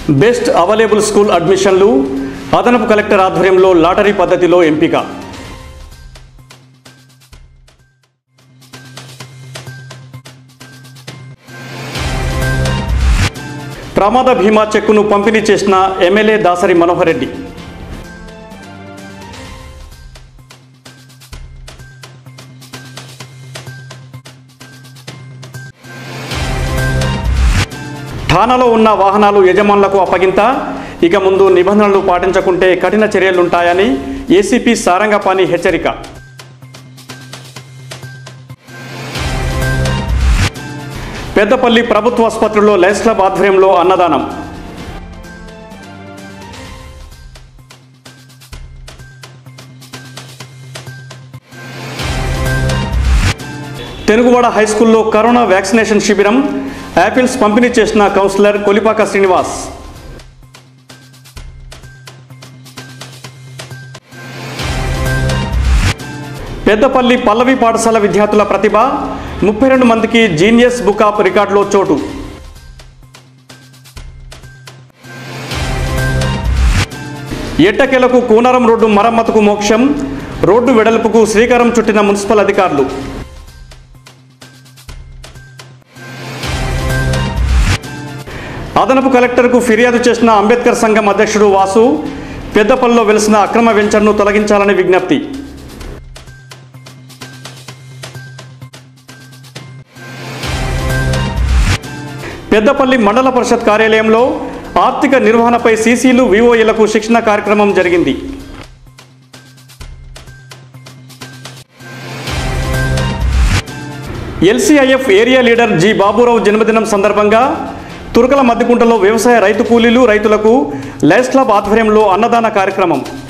best available school అడ్మిషన్లు అదనపు collector ఆధ్వర్యంలో లాటరీ పద్ధతిలో ఎంపిక ప్రమాద బీమా చెక్కును పంపిణీ చేసిన ఎమ్మెల్యే దాసరి మనోహర్ రెడ్డి ఠానాలో ఉన్న వాహనాలు యజమానులకు అప్పగింత ఇక ముందు నిబంధనలు పాటించకుంటే కఠిన చర్యలుంటాయని ఏసీపీ సారంగపాణి హెచ్చరిక పెద్దపల్లి ప్రభుత్వ ఆసుపత్రిలో లయన్స్ క్లబ్ ఆధ్వర్యంలో అన్నదానం తెనుగువాడ హై స్కూల్లో కరోనా వ్యాక్సినేషన్ శిబిరం యాపిల్స్ పంపిణీ చేసిన కౌన్సిలర్ కొలిపాక శ్రీనివాస్ పెద్దపల్లి పల్లవి పాఠశాల విద్యార్థుల ప్రతిభ ముప్పై రెండు మందికి జీనియస్ బుక్ ఆఫ్ రికార్డులో చోటు ఎట్టకేలకు కూనారం రోడ్డు మరమ్మతుకు మోక్షం రోడ్డు వెడల్పుకు శ్రీకారం చుట్టిన మున్సిపల్ అధికారులు అదనపు కలెక్టర్కు ఫిర్యాదు చేసిన అంబేద్కర్ సంఘం అధ్యక్షుడు వాసు పెద్దపల్లిలో వెలిసిన అక్రమ వెంచర్ను తొలగించాలని విజ్ఞప్తి పెద్దపల్లి మండల పరిషత్ కార్యాలయంలో ఆర్థిక నిర్వహణపై సీసీలు వివోఏలకు శిక్షణ కార్యక్రమం జరిగింది LCIF area leader G Baburao జన్మదినం సందర్భంగా తురకల మద్దికుంటలో వ్యవసాయ రైతు కూలీలు రైతులకు లయన్స్ క్లబ్ ఆధ్వర్యంలో అన్నదాన కార్యక్రమం